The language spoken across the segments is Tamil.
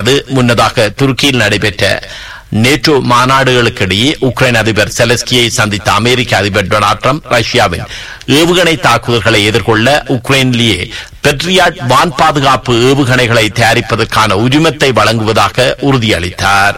தெரிவித்துள்ளது முன்னதாக துருக்கியில் நடைபெற்ற நேட்டோ மாநாடுகளுக்கிடையே உக்ரைன் அதிபர் செலஸ்கியை சந்தித்த அமெரிக்க அதிபர் டொனால்ட் ட்ரம்ப் ரஷ்யாவின் ஏவுகணை தாக்குதல்களை எதிர்கொள்ள உக்ரைனிலேயே பெட்ரியாட் வான் பாதுகாப்பு ஏவுகணைகளை தயாரிப்பதற்கான உரிமத்தை வழங்குவதாக உறுதியளித்தார்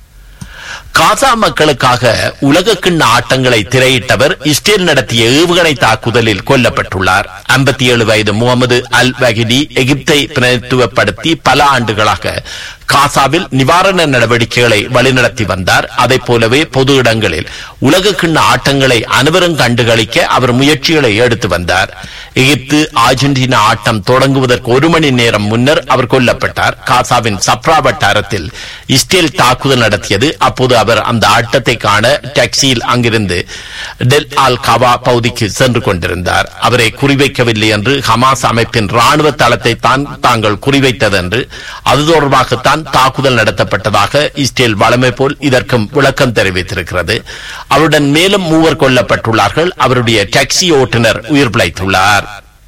காசா மக்களுக்காக உலக கிண்ண ஆட்டங்களை திரையிட்டவர் இஸ்ரேல் நடத்திய ஏவுகணை தாக்குதலில் கொல்லப்பட்டுள்ளார் ஐம்பத்தி ஏழு வயது முகமது அல் வகிடி எகிப்தை பிரதித்துவப்படுத்தி பல ஆண்டுகளாக காசாவில் நிவாரண நடவடிக்கைகளை வழிநடத்தி வந்தார் அதை போலவே பொது இடங்களில் உலக கிண்ண ஆட்டங்களை அனைவரும் கண்டுகளிக்க அவர் முயற்சிகளை எடுத்து வந்தார் எகிப்து அர்ஜென்டினா ஆட்டம் தொடங்குவதற்கு ஒரு மணி நேரம் முன்னர் அவர் கொல்லப்பட்டார் காசாவின் சப்ரா வட்டாரத்தில் இஸ்ரேல் தாக்குதல் நடத்தியது அப்போது அவர் அந்த ஆட்டத்தை காண டாக்ஸியில் அங்கிருந்து டெல் ஆல் கவா பகுதிக்கு சென்று கொண்டிருந்தார் அவரை குறிவைக்கவில்லை என்று ஹமாஸ் அமைப்பின் ராணுவ தளத்தை தான் தாங்கள் குறிவைத்தது என்று அது தொடர்பாகத்தான் தாக்குதல் நடத்தப்பட்டதாக இஸ்ரேல் வளமை போல் இதற்கும் விளக்கம் தெரிவித்திருக்கிறது அவருடன் மேலும் மூவர் கொல்லப்பட்டுள்ளார்கள் அவருடைய டாக்ஸி ஓட்டுநர் உயிர் பிழைத்துள்ளார்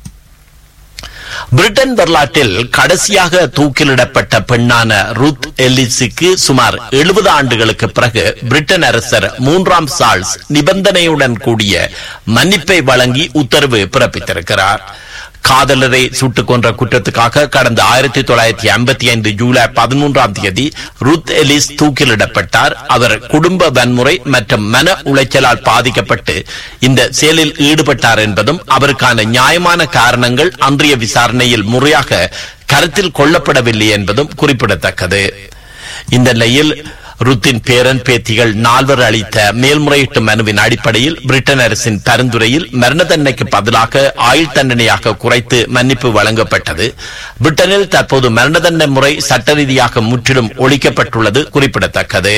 பிரிட்டன் வரலாற்றில் கடைசியாக தூக்கிலிடப்பட்ட பெண்ணான ரூத் எல்லிஸுக்கு சுமார் எழுபது ஆண்டுகளுக்கு பிறகு பிரிட்டன் அரசர் மூன்றாம் சார்ல்ஸ் நிபந்தனையுடன் கூடிய மன்னிப்பை வழங்கி உத்தரவு பிறப்பித்திருக்கிறார் காதலரை சுட்டுக் கொன்ற குற்றத்துக்காக கடந்த ஆயிரத்தி தொள்ளாயிரத்தி ஐம்பத்தி ஐந்து ஜூலை பதிமூன்றாம் தேதி ருத் எலிஸ் தூக்கிலிடப்பட்டார் அவர் குடும்ப வன்முறை மற்றும் மன உளைச்சலால் பாதிக்கப்பட்டு இந்த செயலில் ஈடுபட்டார் என்பதும் அவருக்கான நியாயமான காரணங்கள் அன்றைய விசாரணையில் முறையாக கருத்தில் கொள்ளப்படவில்லை என்பதும் குறிப்பிடத்தக்கது இந்த நிலையில் ருத்தின் பேரன் பேத்திகள் நால்வர் அளித்த மேல்முறையீட்டு மனுவின் அடிப்படையில் பிரிட்டன் அரசின் பரிந்துரையில் மரண தண்டனைக்கு பதிலாக ஆயுள் தண்டனையாக குறைத்து மன்னிப்பு வழங்கப்பட்டது பிரிட்டனில் தற்போது மரண தண்டனை முறை சட்ட ரீதியாக முற்றிலும் ஒழிக்கப்பட்டுள்ளது குறிப்பிடத்தக்கது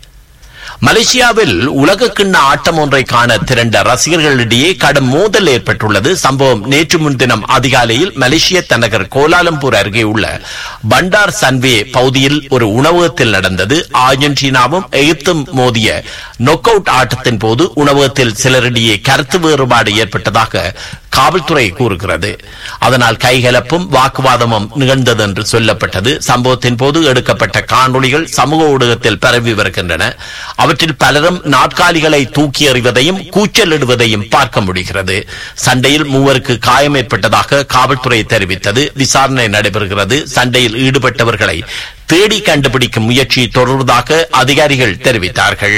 மலேசியாவில் உலக கிண்ண ஆட்டம் ஒன்றை காண திரண்ட ரசிகர்களிடையே கடும் மோதல் ஏற்பட்டுள்ளது சம்பவம் நேற்று முன்தினம் அதிகாலையில் மலேசிய தலைநகர் கோலாலம்பூர் அருகே உள்ள பண்டார் சன்வே பகுதியில் ஒரு உணவகத்தில் நடந்தது அர்ஜென்டினாவும் எகிப்தும் மோதிய நொக் அவுட் ஆட்டத்தின் போது உணவகத்தில் சிலரிடையே கருத்து வேறுபாடு ஏற்பட்டதாக காவல்துறை கூறுகிறது அதனால் கைகலப்பும் வாக்குவாதமும் நிகழ்ந்தது என்று சொல்லப்பட்டது சம்பவத்தின் போது எடுக்கப்பட்ட காணொளிகள் சமூக ஊடகத்தில் பரவி வருகின்றன அவற்றில் பலரும் நாற்காலிகளை தூக்கி எறிவதையும் கூச்சலிடுவதையும் பார்க்க முடிகிறது சண்டையில் மூவருக்கு காயம் ஏற்பட்டதாக காவல்துறை தெரிவித்தது விசாரணை நடைபெறுகிறது சண்டையில் ஈடுபட்டவர்களை தேடி கண்டுபிடிக்கும் முயற்சி தொடர்வதாக அதிகாரிகள் தெரிவித்தார்கள்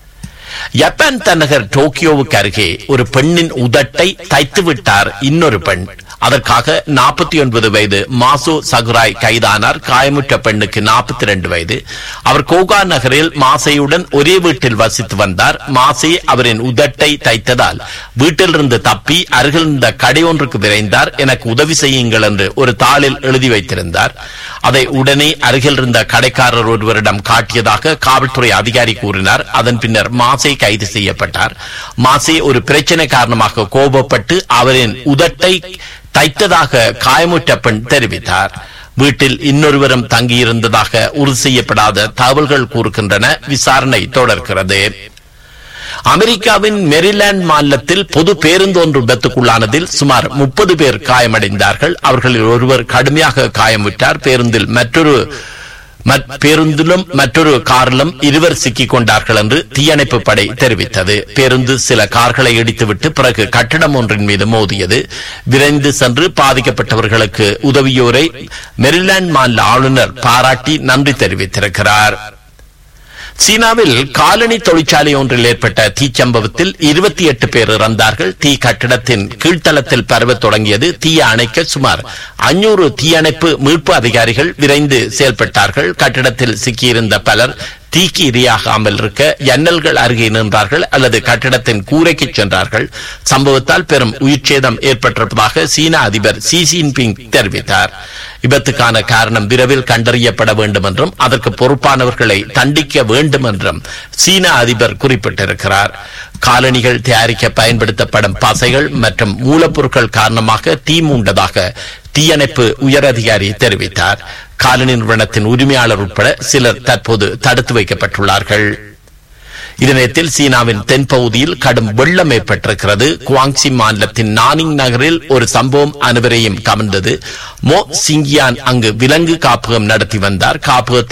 ஜப்பான் தலைநகர் டோக்கியோவுக்கு அருகே ஒரு பெண்ணின் உதட்டை தைத்து விட்டார் இன்னொரு பெண் அதற்காக நாற்பத்தி ஒன்பது வயது மாசோ சகுராய் கைதானார் காயமுற்ற பெண்ணுக்கு நாற்பத்தி ரெண்டு வயது அவர் கோகா நகரில் மாசையுடன் ஒரே வீட்டில் வசித்து வந்தார் மாசே அவரின் உதட்டை தைத்ததால் வீட்டிலிருந்து தப்பி அருகில் இருந்த கடை ஒன்றுக்கு விரைந்தார் எனக்கு உதவி செய்யுங்கள் என்று ஒரு தாளில் எழுதி வைத்திருந்தார் அதை உடனே அருகில் இருந்த கடைக்காரர் ஒருவரிடம் காட்டியதாக காவல்துறை அதிகாரி கூறினார் அதன் பின்னர் மாசே கைது செய்யப்பட்டார் மாசே ஒரு பிரச்சனை காரணமாக கோபப்பட்டு அவரின் உதட்டை தைத்ததாக காயமுற்ற பெண் தெரிவித்தார் வீட்டில் இன்னொருவரும் தங்கியிருந்ததாக உறுதி செய்யப்படாத தகவல்கள் கூறுகின்றன விசாரணை தொடர்கிறது அமெரிக்காவின் மெரிலாந்து மாநிலத்தில் பொது பேருந்து ஒன்று விபத்துக்குள்ளானதில் சுமார் முப்பது பேர் காயமடைந்தார்கள் அவர்களில் ஒருவர் கடுமையாக காயமுற்றார் பேருந்தில் மற்றொரு பேருந்திலும் மற்றொரு காரிலும் இருவர் சிக்கிக் கொண்டார்கள் என்று தீயணைப்பு படை தெரிவித்தது பேருந்து சில கார்களை இடித்துவிட்டு பிறகு கட்டிடம் ஒன்றின் மீது மோதியது விரைந்து சென்று பாதிக்கப்பட்டவர்களுக்கு உதவியோரை மெரிலாந்து மாநில ஆளுநர் பாராட்டி நன்றி தெரிவித்திருக்கிறார் சீனாவில் காலனி தொழிற்சாலை ஒன்றில் ஏற்பட்ட தீச்சம்பவத்தில் இருபத்தி எட்டு பேர் இறந்தார்கள் தீ கட்டிடத்தின் கீழ்த்தளத்தில் பரவத் தொடங்கியது தீயை அணைக்க சுமார் அஞ்சூறு தீயணைப்பு மீட்பு அதிகாரிகள் விரைந்து செயல்பட்டார்கள் கட்டிடத்தில் சிக்கியிருந்த பலர் தீக்கு இரையாகாமல் இருக்க ஜன்னல்கள் அருகே நின்றார்கள் அல்லது கட்டிடத்தின் கூரைக்கு சென்றார்கள் சம்பவத்தால் பெரும் உயிர்ச்சேதம் ஏற்பட்டிருப்பதாக சீன அதிபர் சி ஜின்பிங் தெரிவித்தார் விபத்துக்கான காரணம் விரைவில் கண்டறியப்பட வேண்டும் என்றும் அதற்கு பொறுப்பானவர்களை தண்டிக்க வேண்டும் என்றும் சீன அதிபர் குறிப்பிட்டிருக்கிறார் காலணிகள் தயாரிக்க பயன்படுத்தப்படும் பசைகள் மற்றும் மூலப்பொருட்கள் காரணமாக தீ மூண்டதாக தீயணைப்பு உயரதிகாரி தெரிவித்தார் காலனி நிறுவனத்தின் உரிமையாளர் உட்பட சிலர் தற்போது தடுத்து வைக்கப்பட்டுள்ளார்கள் இதனத்தில் சீனாவின் தென்பகுதியில் கடும் வெள்ளம் ஏற்பட்டிருக்கிறது குவாங்சி மாநிலத்தின் நானிங் நகரில் ஒரு சம்பவம் அனைவரையும் கவர்ந்தது மோ சிங்கியான் அங்கு விலங்கு காப்பகம் நடத்தி வந்தார் காப்பகத்தில்